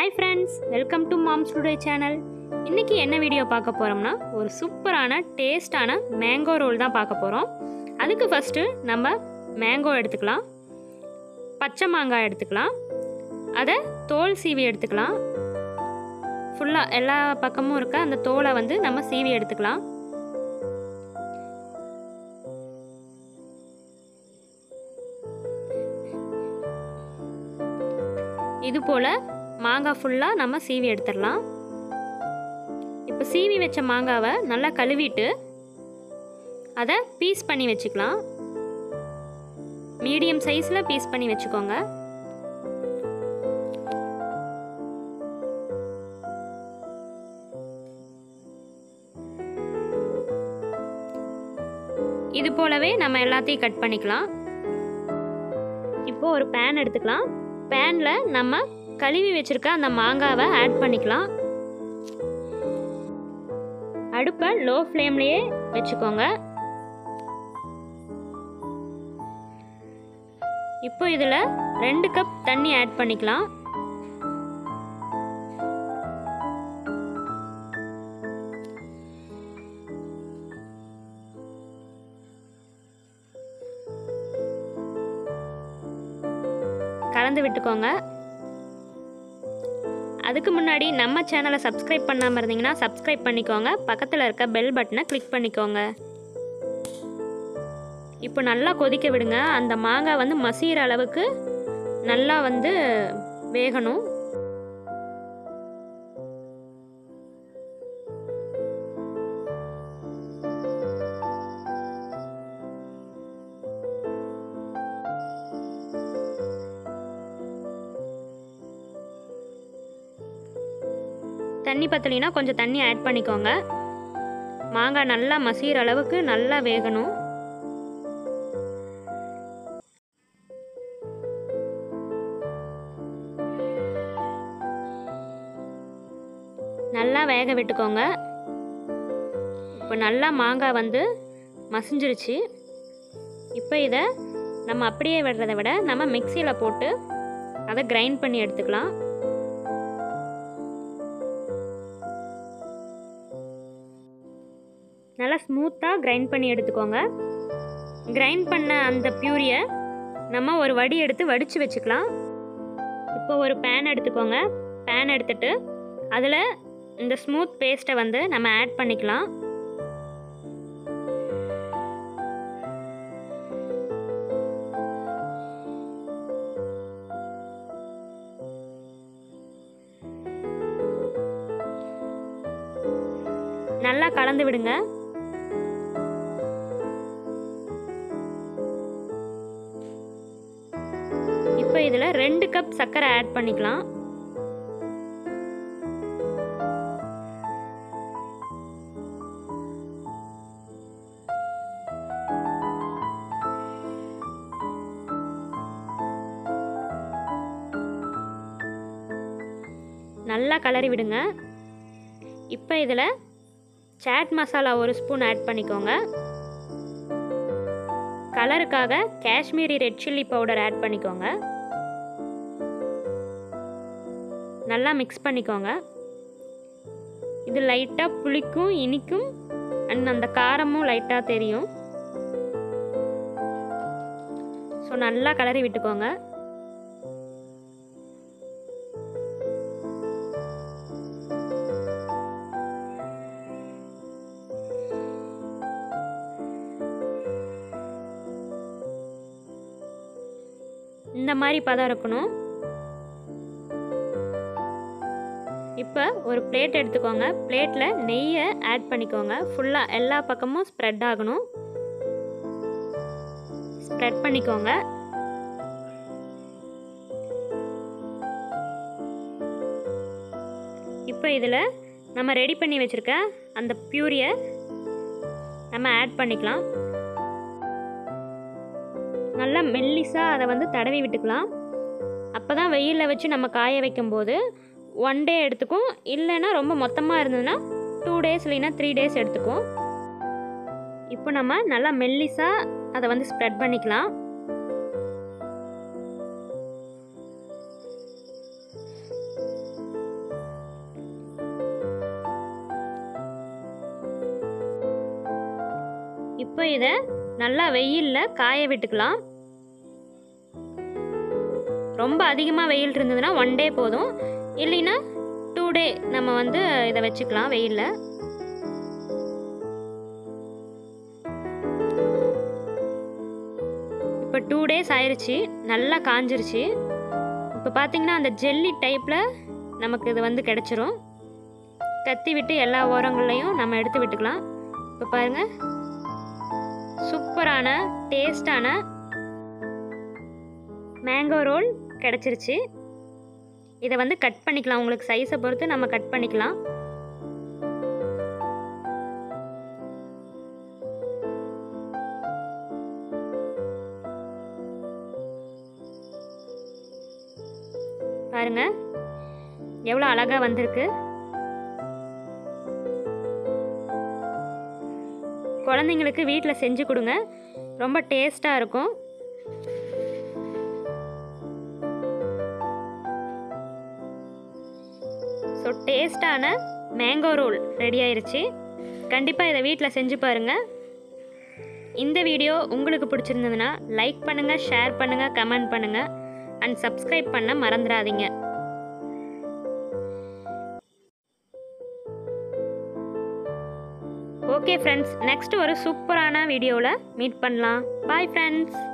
hi friends welcome to moms today channel இன்றைக்கி என்ன video பார்க்க போகிறோம்னா ஒரு சூப்பரான டேஸ்டான மேங்கோ ரோல் தான் பார்க்க போகிறோம் அதுக்கு ஃபஸ்ட்டு நம்ம மேங்கோ எடுத்துக்கலாம் பச்சை மாங்காய் எடுத்துக்கலாம் அதை தோல் சீவி எடுத்துக்கலாம் ஃபுல்லாக எல்லா பக்கமும் இருக்க அந்த தோலை வந்து நம்ம சீவி எடுத்துக்கலாம் இது போல் மாங்காய் ஃபுல்லாக நம்ம சீவி எடுத்துடலாம் இப்போ சீவி வச்ச மாங்காவை நல்லா கழுவிட்டு அதை பீஸ் பண்ணி வச்சுக்கலாம் மீடியம் சைஸில் பீஸ் பண்ணி வச்சுக்கோங்க இது போலவே நம்ம எல்லாத்தையும் கட் பண்ணிக்கலாம் இப்போ ஒரு பேன் எடுத்துக்கலாம் பேனில் நம்ம கழுவி வச்சுருக்க அந்த மாங்காவை ஆட் பண்ணிக்கலாம் அடுப்பை லோ ஃப்ளேம்லேயே வச்சுக்கோங்க இப்போ இதில் ரெண்டு கப் தண்ணி ஆட் பண்ணிக்கலாம் கலந்து விட்டுக்கோங்க அதுக்கு முன்னாடி நம்ம சேனலை சப்ஸ்கிரைப் பண்ணாமல் இருந்தீங்கன்னா சப்ஸ்கிரைப் பண்ணிக்கோங்க பக்கத்தில் இருக்க பெல் பட்டனை கிளிக் பண்ணிக்கோங்க இப்போ நல்லா கொதிக்க விடுங்க அந்த மாங்காய் வந்து மசிகிற அளவுக்கு நல்லா வந்து வேகணும் தண்ணி பத்தலைன்னா கொஞ்சம் தண்ணி ஆட் பண்ணிக்கோங்க மாங்காய் நல்லா மசிகிற அளவுக்கு நல்லா வேகணும் நல்லா வேக விட்டுக்கோங்க இப்போ நல்லா மாங்காய் வந்து மசிஞ்சிருச்சு இப்போ இதை நம்ம அப்படியே விடுறதை விட நம்ம மிக்சியில் போட்டு அதை கிரைண்ட் பண்ணி எடுத்துக்கலாம் நல்லா ஸ்மூத்தாக கிரைண்ட் பண்ணி எடுத்துக்கோங்க கிரைண்ட் பண்ண அந்த பியூரியை நம்ம ஒரு வடி எடுத்து வடித்து வச்சுக்கலாம் இப்போ ஒரு பேன் எடுத்துக்கோங்க பேன் எடுத்துட்டு அதில் இந்த ஸ்மூத் பேஸ்ட்டை வந்து நம்ம ஆட் பண்ணிக்கலாம் நல்லா கலந்து விடுங்க இப்போ இதில் ரெண்டு கப் சர்க்கரை ஆட் பண்ணிக்கலாம் நல்லா கலரி விடுங்க இப்போ இதில் சாட் மசாலா ஒரு ஸ்பூன் ஆட் பண்ணிக்கோங்க கலருக்காக Kashmiri red chilli powder add பண்ணிக்கோங்க நல்லா மிக்ஸ் பண்ணிக்கோங்க இது லைட்டாக புளிக்கும் இனிக்கும் அண்ட் அந்த காரமும் லைட்டாக தெரியும் ஸோ நல்லா கலரி விட்டுக்கோங்க இந்த மாதிரி பதம் இருக்கணும் இப்போ ஒரு பிளேட் எடுத்துக்கோங்க பிளேட்டில் நெய்யை ஆட் பண்ணிக்கோங்க ஃபுல்லாக எல்லா பக்கமும் ஸ்ப்ரெட் ஆகணும் ஸ்ப்ரெட் பண்ணிக்கோங்க இப்போ இதில் நம்ம ரெடி பண்ணி வச்சுருக்க அந்த பியூரியை நம்ம ஆட் பண்ணிக்கலாம் நல்லா மெல்லிஸாக அதை வந்து தடவி விட்டுக்கலாம் அப்போ தான் வெயிலில் வச்சு நம்ம காய வைக்கும்போது ஒன் டே எடுத்துக்கும் இல்லைன்னா ரொம்ப மொத்தமாக இருந்ததுன்னா டூ டேஸ் இல்லைன்னா த்ரீ டேஸ் எடுத்துக்கும் இப்போ நம்ம நல்லா மெல்லிஸாக அதை வந்து ஸ்ப்ரெட் பண்ணிக்கலாம் இதை நல்லா வெயிலில் காய விட்டுக்கலாம் ரொம்ப அதிகமாக வெயில் இருந்ததுன்னா ஒன் டே போதும் இல்லைன்னா டூ டே நம்ம வந்து இதை வச்சுக்கலாம் வெயிலில் இப்போ டூ டேஸ் ஆயிடுச்சு நல்லா காஞ்சிருச்சு இப்போ பார்த்தீங்கன்னா அந்த ஜெல்லி டைப்பில் நமக்கு இது வந்து கிடச்சிரும் கத்தி விட்டு எல்லா ஓரங்கள்லையும் நம்ம எடுத்து விட்டுக்கலாம் இப்போ பாருங்கள் சூப்பரான டேஸ்டான மேங்கோ ரோல் கிடச்சிருச்சு இதை வந்து கட் பண்ணிக்கலாம் உங்களுக்கு சைஸை பொறுத்து நம்ம கட் பண்ணிக்கலாம் பாருங்க எவ்வளோ அழகாக வந்திருக்கு குழந்தைங்களுக்கு வீட்டில் செஞ்சு கொடுங்க ரொம்ப டேஸ்ட்டாக இருக்கும் ஸோ டேஸ்டான மேங்கோ ரோல் ரெடி ஆயிருச்சு கண்டிப்பாக இதை வீட்டில் செஞ்சு பாருங்கள் இந்த வீடியோ உங்களுக்கு பிடிச்சிருந்ததுன்னா லைக் பண்ணுங்கள் ஷேர் பண்ணுங்கள் கமெண்ட் பண்ணுங்கள் அண்ட் சப்ஸ்கிரைப் பண்ண மறந்துடாதீங்க ஓகே ஃப்ரெண்ட்ஸ் நெக்ஸ்ட் ஒரு சூப்பரான வீடியோவில் மீட் பண்ணலாம் பாய் ஃப்ரெண்ட்ஸ்